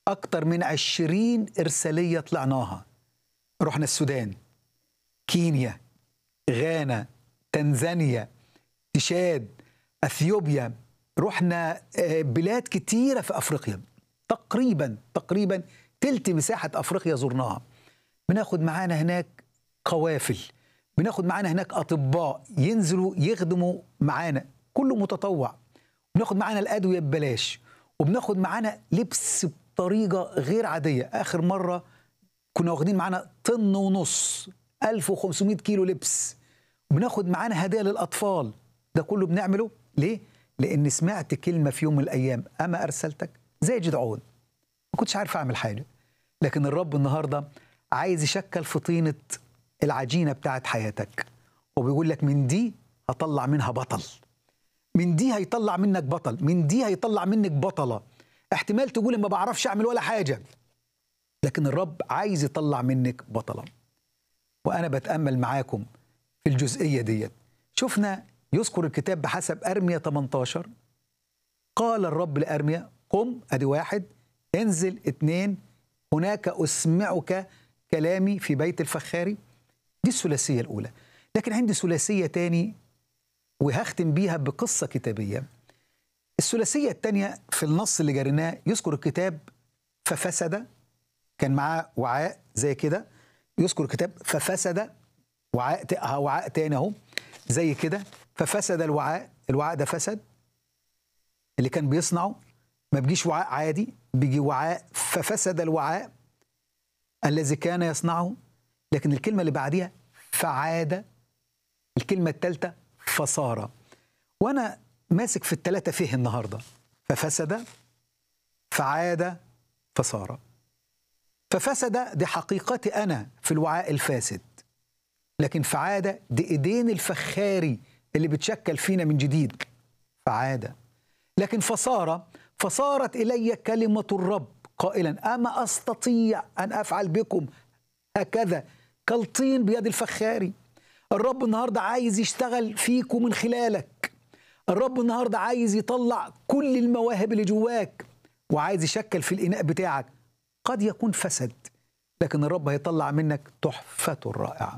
أكتر من عشرين إرسالية طلعناها رحنا السودان كينيا غانا تنزانيا تشاد أثيوبيا رحنا آه، بلاد كتيرة في أفريقيا تقريبا تقريبا تلت مساحة أفريقيا زرناها بناخد معانا هناك قوافل بناخد معانا هناك أطباء ينزلوا يخدموا معانا كله متطوع بناخد معانا الأدوية ببلاش وبناخد معانا لبس بطريقة غير عادية آخر مرة كنا واخدين معانا طن ونص 1500 كيلو لبس بناخد معانا هدايا للأطفال ده كله بنعمله ليه؟ لأن سمعت كلمة في يوم من الأيام أما أرسلتك زي جدعون ما كنتش عارف أعمل حاجة لكن الرب النهاردة عايز يشكل في طينة العجينة بتاعت حياتك وبيقول لك من دي هطلع منها بطل من دي هيطلع منك بطل من دي هيطلع منك بطلة احتمال تقول ما بعرفش أعمل ولا حاجة لكن الرب عايز يطلع منك بطلة وأنا بتأمل معاكم في الجزئية ديت شفنا يذكر الكتاب بحسب أرمية 18 قال الرب لأرمية قم أدي واحد انزل اتنين هناك أسمعك كلامي في بيت الفخاري دي الثلاثية الأولى لكن عندي ثلاثية تاني وهختم بيها بقصة كتابية الثلاثية التانية في النص اللي جريناه يذكر الكتاب ففسد كان معاه وعاء زي كده يذكر الكتاب ففسد وعاء ت- أهو وعاء تاني اهو زي كده ففسد الوعاء الوعاء ده فسد اللي كان بيصنعه ما بيجيش وعاء عادي بيجي وعاء ففسد الوعاء الذي كان يصنعه لكن الكلمة اللي بعديها فعاد الكلمة الثالثة فصار وأنا ماسك في الثلاثة فيه النهاردة ففسد فعاد فصار ففسد دي حقيقتي أنا في الوعاء الفاسد لكن فعاد دي إيدين الفخاري اللي بتشكل فينا من جديد فعاد لكن فصار فصارت إلي كلمة الرب قائلا أما أستطيع أن أفعل بكم هكذا كالطين بيد الفخاري الرب النهاردة عايز يشتغل فيكم من خلالك الرب النهاردة عايز يطلع كل المواهب اللي جواك وعايز يشكل في الإناء بتاعك قد يكون فسد لكن الرب هيطلع منك تحفة رائعة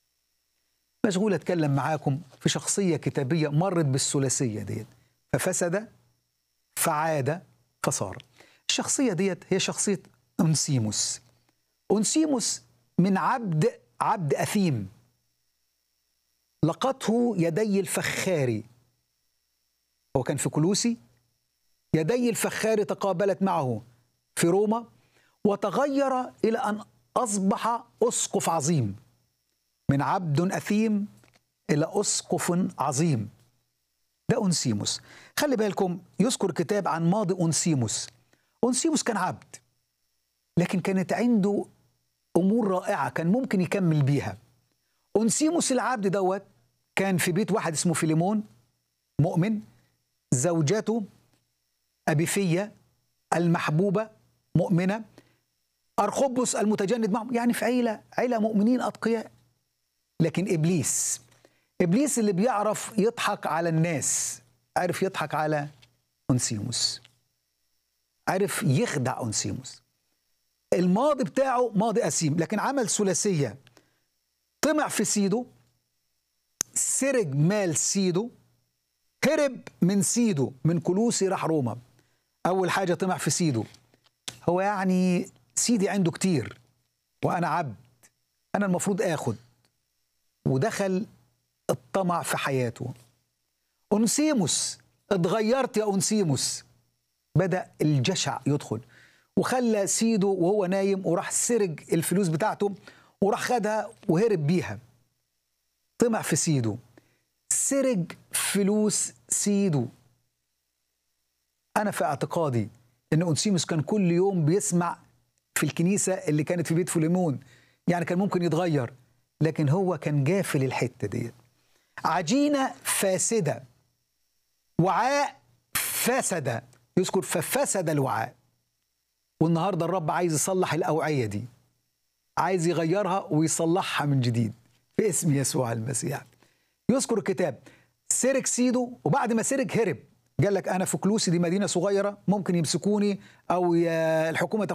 مشغول أتكلم معاكم في شخصية كتابية مرت بالثلاثية ديت ففسد فعاد فصار الشخصية ديت هي شخصية أنسيموس أنسيموس من عبد عبد أثيم لقته يدي الفخاري هو كان في كلوسي يدي الفخاري تقابلت معه في روما وتغير إلى أن أصبح أسقف عظيم من عبد أثيم إلى أسقف عظيم ده أنسيموس خلي بالكم يذكر كتاب عن ماضي أنسيموس أنسيموس كان عبد لكن كانت عنده أمور رائعة كان ممكن يكمل بيها أنسيموس العبد دوت كان في بيت واحد اسمه فيليمون مؤمن زوجته أبيفية المحبوبة مؤمنة أرخبس المتجند معهم يعني في عيلة عيلة مؤمنين أتقياء لكن إبليس إبليس اللي بيعرف يضحك على الناس عرف يضحك على أنسيموس عرف يخدع أنسيموس الماضي بتاعه ماضي أسيم لكن عمل ثلاثية طمع في سيده سرق مال سيده هرب من سيده من كلوسي راح روما أول حاجة طمع في سيده هو يعني سيدي عنده كتير وأنا عبد أنا المفروض آخد ودخل الطمع في حياته أنسيموس اتغيرت يا أنسيموس بدأ الجشع يدخل وخلى سيده وهو نايم وراح سرق الفلوس بتاعته وراح خدها وهرب بيها طمع في سيده سرق فلوس سيده أنا في اعتقادي إن أنسيموس كان كل يوم بيسمع في الكنيسة اللي كانت في بيت فليمون يعني كان ممكن يتغير لكن هو كان جافل الحتة دي عجينة فاسدة وعاء فسد يذكر ففسد الوعاء والنهارده الرب عايز يصلح الأوعية دي عايز يغيرها ويصلحها من جديد في اسم يسوع المسيح يذكر الكتاب سرق سيده وبعد ما سرق هرب قال لك انا في كلوسي دي مدينه صغيره ممكن يمسكوني او ي- الحكومه تاخد